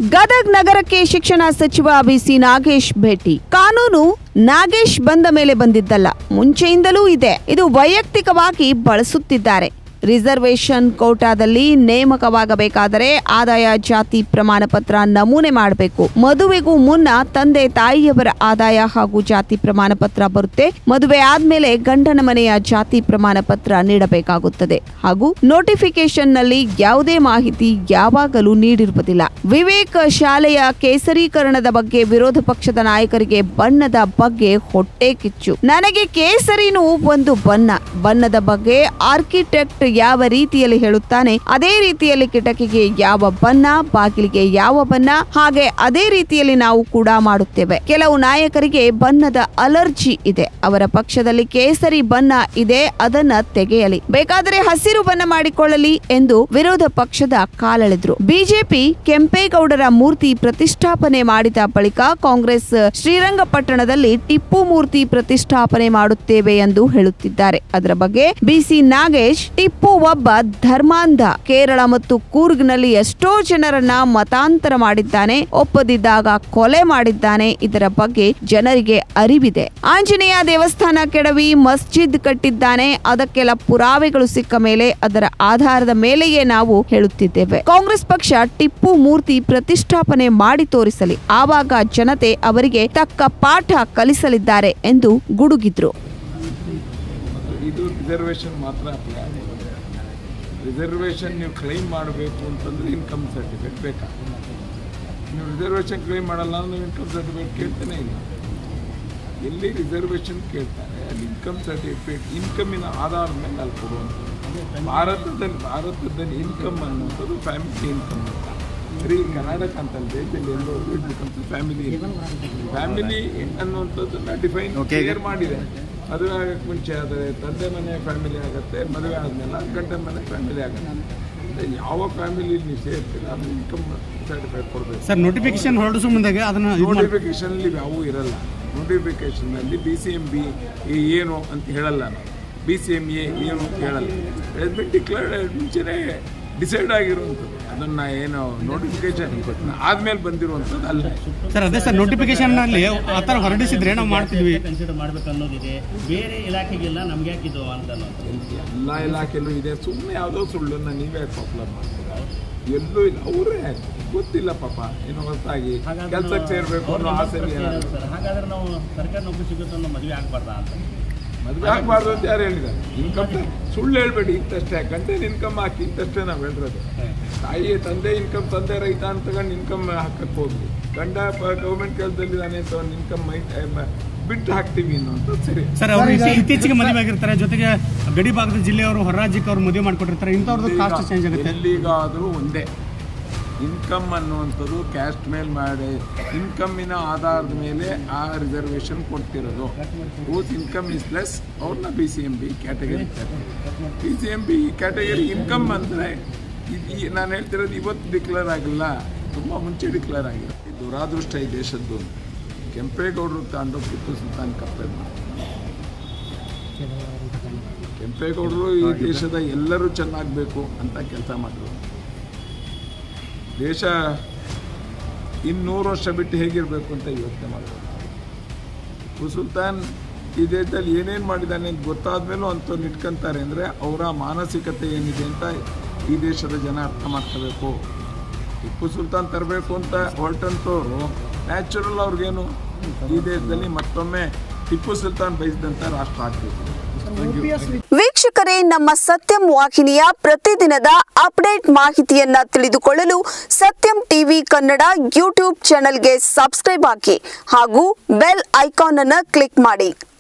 ಗದಗ್ ನಗರಕ್ಕೆ ಶಿಕ್ಷಣ ಸಚಿವ ಬಿಸಿ ನಾಗೇಶ್ ಭೇಟಿ ಕಾನೂನು ನಾಗೇಶ್ ಬಂದ ಮೇಲೆ ಬಂದಿದ್ದಲ್ಲ ಮುಂಚೆಯಿಂದಲೂ ಇದೆ ಇದು ವೈಯಕ್ತಿಕವಾಗಿ ಬಳಸುತ್ತಿದ್ದಾರೆ ರಿಸರ್ವೇಶನ್ ಕೋಟಾದಲ್ಲಿ ನೇಮಕವಾಗಬೇಕಾದರೆ ಆದಾಯ ಜಾತಿ ಪ್ರಮಾಣ ಪತ್ರ ನಮೂನೆ ಮಾಡಬೇಕು ಮದುವೆಗೂ ಮುನ್ನ ತಂದೆ ತಾಯಿಯವರ ಆದಾಯ ಹಾಗೂ ಜಾತಿ ಪ್ರಮಾಣ ಪತ್ರ ಬರುತ್ತೆ ಮದುವೆ ಆದ್ಮೇಲೆ ಗಂಡನ ಮನೆಯ ಜಾತಿ ಪ್ರಮಾಣ ಪತ್ರ ನೀಡಬೇಕಾಗುತ್ತದೆ ಹಾಗೂ ನೋಟಿಫಿಕೇಶನ್ ನಲ್ಲಿ ಯಾವುದೇ ಮಾಹಿತಿ ಯಾವಾಗಲೂ ನೀಡಿರುವುದಿಲ್ಲ ವಿವೇಕ್ ಶಾಲೆಯ ಕೇಸರೀಕರಣದ ಬಗ್ಗೆ ವಿರೋಧ ಪಕ್ಷದ ನಾಯಕರಿಗೆ ಬಣ್ಣದ ಬಗ್ಗೆ ಹೊಟ್ಟೆ ಕಿಚ್ಚು ನನಗೆ ಕೇಸರಿನೂ ಒಂದು ಬಣ್ಣ ಬಣ್ಣದ ಬಗ್ಗೆ ಆರ್ಕಿಟೆಕ್ಟ್ ಯಾವ ರೀತಿಯಲ್ಲಿ ಹೇಳುತ್ತಾನೆ ಅದೇ ರೀತಿಯಲ್ಲಿ ಕಿಟಕಿಗೆ ಯಾವ ಬಣ್ಣ ಬಾಗಿಲಿಗೆ ಯಾವ ಬಣ್ಣ ಹಾಗೆ ಅದೇ ರೀತಿಯಲ್ಲಿ ನಾವು ಕೂಡ ಮಾಡುತ್ತೇವೆ ಕೆಲವು ನಾಯಕರಿಗೆ ಬಣ್ಣದ ಅಲರ್ಜಿ ಇದೆ ಅವರ ಪಕ್ಷದಲ್ಲಿ ಕೇಸರಿ ಬಣ್ಣ ಇದೆ ಅದನ್ನ ತೆಗೆಯಲಿ ಬೇಕಾದರೆ ಹಸಿರು ಬಣ್ಣ ಮಾಡಿಕೊಳ್ಳಲಿ ಎಂದು ವಿರೋಧ ಪಕ್ಷದ ಕಾಲೆಳೆದ್ರು ಬಿಜೆಪಿ ಕೆಂಪೇಗೌಡರ ಮೂರ್ತಿ ಪ್ರತಿಷ್ಠಾಪನೆ ಮಾಡಿದ ಬಳಿಕ ಕಾಂಗ್ರೆಸ್ ಶ್ರೀರಂಗಪಟ್ಟಣದಲ್ಲಿ ಟಿಪ್ಪು ಮೂರ್ತಿ ಪ್ರತಿಷ್ಠಾಪನೆ ಮಾಡುತ್ತೇವೆ ಎಂದು ಹೇಳುತ್ತಿದ್ದಾರೆ ಅದರ ಬಗ್ಗೆ ಬಿಸಿ ನಾಗೇಶ್ ಟಿಪ್ಪು ಒಬ್ಬ ಧರ್ಮಾಂಧ ಕೇರಳ ಮತ್ತು ಕೂರ್ಗ್ನಲ್ಲಿ ಎಷ್ಟೋ ಜನರನ್ನ ಮತಾಂತರ ಮಾಡಿದ್ದಾನೆ ಒಪ್ಪದಿದ್ದಾಗ ಕೊಲೆ ಮಾಡಿದ್ದಾನೆ ಇದರ ಬಗ್ಗೆ ಜನರಿಗೆ ಅರಿವಿದೆ ಆಂಜನೇಯ ದೇವಸ್ಥಾನ ಕೆಡವಿ ಮಸ್ಜಿದ್ ಕಟ್ಟಿದ್ದಾನೆ ಅದಕ್ಕೆಲ್ಲ ಪುರಾವೆಗಳು ಸಿಕ್ಕ ಮೇಲೆ ಅದರ ಆಧಾರದ ಮೇಲೆಯೇ ನಾವು ಹೇಳುತ್ತಿದ್ದೇವೆ ಕಾಂಗ್ರೆಸ್ ಪಕ್ಷ ಟಿಪ್ಪು ಮೂರ್ತಿ ಪ್ರತಿಷ್ಠಾಪನೆ ಮಾಡಿ ತೋರಿಸಲಿ ಆವಾಗ ಜನತೆ ಅವರಿಗೆ ತಕ್ಕ ಪಾಠ ಕಲಿಸಲಿದ್ದಾರೆ ಎಂದು ಗುಡುಗಿದ್ರು ಇದು ರಿಸರ್ವೇಷನ್ ಮಾತ್ರ ಅಪ್ಲೈ ಆಗೋದು ರಿಸರ್ವೇಷನ್ ನೀವು ಕ್ಲೈಮ್ ಮಾಡಬೇಕು ಅಂತಂದರೆ ಇನ್ಕಮ್ ಸರ್ಟಿಫಿಕೇಟ್ ಬೇಕಾ ನೀವು ರಿಸರ್ವೇಷನ್ ಕ್ಲೈಮ್ ಮಾಡಲ್ಲ ಅಂದ್ರೆ ನೀವು ಇನ್ಕಮ್ ಸರ್ಟಿಫಿಕೇಟ್ ಕೇಳ್ತಾನೆ ಇಲ್ಲ ಎಲ್ಲಿ ರಿಸರ್ವೇಷನ್ ಕೇಳ್ತಾರೆ ಅಲ್ಲಿ ಇನ್ಕಮ್ ಸರ್ಟಿಫಿಕೇಟ್ ಇನ್ಕಮಿನ ಆಧಾರದ ಮೇಲೆ ಅಲ್ಲಿ ಕೊಡುವಂಥದ್ದು ಭಾರತದಲ್ಲಿ ಭಾರತದಲ್ಲಿ ಇನ್ಕಮ್ ಅನ್ನುವಂಥದ್ದು ಫ್ಯಾಮಿಲಿ ಇನ್ಕಮ್ ಅಂತ ಬರೀ ಕರ್ನಾಟಕ ಅಂತಲ್ಲ ದೇಶದಲ್ಲಿ ಎಲ್ಲೋ ಇಡ್ಬೇಕಂತ ಫ್ಯಾಮಿಲಿ ಫ್ಯಾಮಿಲಿ ಅನ್ನುವಂಥದ್ದನ್ನ ಡಿಫೈನ್ ಕ್ಲಿಯರ್ ಮಾಡಿದೆ ಮದುವೆ ಆಗಕ್ಕೆ ಮುಂಚೆ ಆದರೆ ತಂದೆ ಮನೆ ಫ್ಯಾಮಿಲಿ ಆಗುತ್ತೆ ಮದುವೆ ಆದಮೇಲೆ ಗಂಡನ ಮನೆ ಫ್ಯಾಮಿಲಿ ಆಗುತ್ತೆ ಅಂದ್ರೆ ಯಾವ ಫ್ಯಾಮಿಲಿ ನೀವು ಸೇರ್ತೀರ ಅದು ಇನ್ಕಮ್ ಸರ್ಟಿಫಿಕೇಟ್ ಕೊಡಬೇಕು ಸರ್ ನೋಟಿಫಿಕೇಶನ್ ಹೊರಡಿಸೋ ಮುಂದಾಗೆ ಅದನ್ನ ಇದು ಮಾಡಿ ನೋಟಿಫಿಕೇಶನ್ ಯಾವೂ ಇರಲ್ಲ ನೋಟಿಫಿಕೇಶನ್ ಅಲ್ಲಿ ಬಿ ಸಿ ಎಂ ಬಿ ಏನು ಅಂತ ಹೇಳಲ್ಲ ನಾವು ಬಿ ಸಿ ಎಂ ಎ ಏನು ಅಂತ ಹೇಳಲ್ಲ ಹೇಳಿದ್ಬಿಟ್ಟು ಡಿಕ್ಲೇರ್ಡ್ ಮುಂಚೆನೇ ಡಿಸೈಡ್ ಆಗಿರುವಂಥದ್ದು ಅದನ್ನ ಏನು ನೋಟಿಫಿಕೇಶನ್ ಆದ್ಮೇಲೆ ಬಂದಿರುವಂಥದ್ದು ಅಲ್ಲ ಸರ್ ಅದೇ ಸರ್ ನೋಟಿಫಿಕೇಶನ್ ಅಲ್ಲಿ ಆ ಥರ ಹೊರಡಿಸಿದ್ರೆ ನಾವು ಮಾಡ್ತಿದ್ವಿ ಕನ್ಸಿಡರ್ ಮಾಡ್ಬೇಕು ಅನ್ನೋದಿದೆ ಬೇರೆ ಇಲಾಖೆಗೆಲ್ಲ ನಮ್ಗೆ ಯಾಕಿದು ಅಂತ ಅನ್ನೋದು ಎಲ್ಲ ಇಲಾಖೆಲ್ಲೂ ಇದೆ ಸುಮ್ಮನೆ ಯಾವುದೋ ಸುಳ್ಳನ್ನ ನೀವೇ ಪ್ರಾಬ್ಲಮ್ ಮಾಡ್ತೀರಾ ಎಲ್ಲೂ ಇಲ್ಲ ಅವರೇ ಗೊತ್ತಿಲ್ಲ ಪಾಪ ಏನೋ ಹೊಸದಾಗಿ ಕೆಲ್ಸಕ್ಕೆ ಸೇರ್ಬೇಕು ಅನ್ನೋ ಆಸೆ ಏನಾದ್ರು ಸರ್ ಹಾಗಾದ್ರೆ ನಾವು ಸರ್ಕಾರಿ ನೌಕರಿ ಸಿಗುತ್ತೆ ಅನ್ನೋ ಮದುವೆ ಆಗ್ಬಾರ್ದಾ ಅಂತ ಮದುವೆ ಆಗಬಾರ್ದು ಅಂತ ಯಾರು ಹೇಳಿದ್ದಾರೆ ಇನ್ಕಮ್ ಸುಳ್ಳು ಹೇಳ್ಬೇಡಿ ಇಂತಷ್ಟೇ ಗಂಟೆನ ಇನ್ಕಮ್ ಹಾಕಿ ಇಂತಷ್ಟೇ ನಾವು ಹೇಳಿರೋದು ತಾಯಿ ತಂದೆ ಇನ್ಕಮ್ ತಂದೆ ರೈತ ಅಂತ ತಗೊಂಡು ಇನ್ಕಮ್ ಹಾಕಕ್ಕೆ ಹೋಗ್ಲಿ ಗಂಡ ಗೌರ್ಮೆಂಟ್ ಕೆಲಸದಲ್ಲಿದ್ದಾನೆ ಅಂತ ಒಂದು ಇನ್ಕಮ್ ಮೈ ಬಿಟ್ಟು ಹಾಕ್ತೀವಿ ಅನ್ನೋಂಥದ್ದು ಸರಿ ಸರ್ ಅವರು ಇತ್ತೀಚೆಗೆ ಮದುವೆ ಆಗಿರ್ತಾರೆ ಜೊತೆಗೆ ಗಡಿ ಭಾಗದ ಜಿಲ್ಲೆಯವರು ಹೊರ ರಾಜ್ಯಕ್ಕೆ ಅವ್ರು ಮದುವೆ ಮಾಡ್ಕೊಟ್ಟಿರ್ತಾರೆ ಇಂಥವ್ರದ್ದು ಕಾಸ್ಟ್ ಚೇಂಜ್ ಆಗುತ್ತೆ ಎಲ್ಲಿಗಾದರೂ ಒಂದೇ ಇನ್ಕಮ್ ಅನ್ನುವಂಥದ್ದು ಕ್ಯಾಸ್ಟ್ ಮೇಲೆ ಮಾಡಿ ಇನ್ಕಮ್ಮಿನ ಆಧಾರದ ಮೇಲೆ ಆ ರಿಸರ್ವೇಷನ್ ಕೊಡ್ತಿರೋದು ಬೋತ್ ಇನ್ಕಮ್ ಇಸ್ ಪ್ಲಸ್ ಅವ್ರನ್ನ B C M B category B C M B category income ಅಂದರೆ ನಾನು ಹೇಳ್ತಿರೋದು ಇವತ್ತು ಡಿಕ್ಲೇರ್ ಆಗಿಲ್ಲ ತುಂಬ ಮುಂಚೆ ಡಿಕ್ಲೇರ್ ಆಗಿದೆ ಈ ದುರಾದೃಷ್ಟ ಈ ದೇಶದ್ದು ಕೆಂಪೇಗೌಡರು ತಾಂಡು ಟಿಪ್ಪು ಸುಲ್ತಾನ್ ಕಂಪೇರ್ ಮಾಡಿ ಕೆಂಪೇಗೌಡರು ಈ ದೇಶದ ಎಲ್ಲರೂ ಚೆನ್ನಾಗಬೇಕು ಅಂತ ಕೆಲಸ ಮಾಡಿದ್ರು ದೇಶ ಇನ್ನೂರು ವರ್ಷ ಬಿಟ್ಟು ಹೇಗಿರಬೇಕು ಅಂತ ಯೋಚನೆ ಮಾಡಿದ್ರು ಟಿಪ್ಪು ಸುಲ್ತಾನ್ ಈ ದೇಶದಲ್ಲಿ ಏನೇನು ಮಾಡಿದ್ದಾನೆ ಅಂತ ಗೊತ್ತಾದ ಮೇಲೂ ಅಂಥವ್ರು ಇಟ್ಕೊಂತಾರೆ ಅಂದರೆ ಅವರ ಮಾನಸಿಕತೆ ಏನಿದೆ ಅಂತ ಈ ದೇಶದ ಜನ ಅರ್ಥ ಮಾಡ್ಕೋಬೇಕು ಟಿಪ್ಪು ಸುಲ್ತಾನ್ ತರಬೇಕು ಅಂತ ಹೊರಟಂಥವ್ರು ನ್ಯಾಚುರಲ್ ಅವ್ರಿಗೇನು ಈ ದೇಶದಲ್ಲಿ ಮತ್ತೊಮ್ಮೆ ಟಿಪ್ಪು ಸುಲ್ತಾನ್ ಬಯಸಿದಂಥ ರಾಷ್ಟ್ರ ಆಗಬೇಕು ವೀಕ್ಷಕರೇ ನಮ್ಮ ಸತ್ಯಂ ವಾಹಿನಿಯ ಪ್ರತಿದಿನದ ಅಪ್ಡೇಟ್ ಮಾಹಿತಿಯನ್ನ ತಿಳಿದುಕೊಳ್ಳಲು ಸತ್ಯಂ ಟಿವಿ ಕನ್ನಡ ಯೂಟ್ಯೂಬ್ ಚಾನೆಲ್ಗೆ ಸಬ್ಸ್ಕ್ರೈಬ್ ಹಾಕಿ ಹಾಗೂ ಬೆಲ್ ಐಕಾನ್ ಅನ್ನು ಕ್ಲಿಕ್ ಮಾಡಿ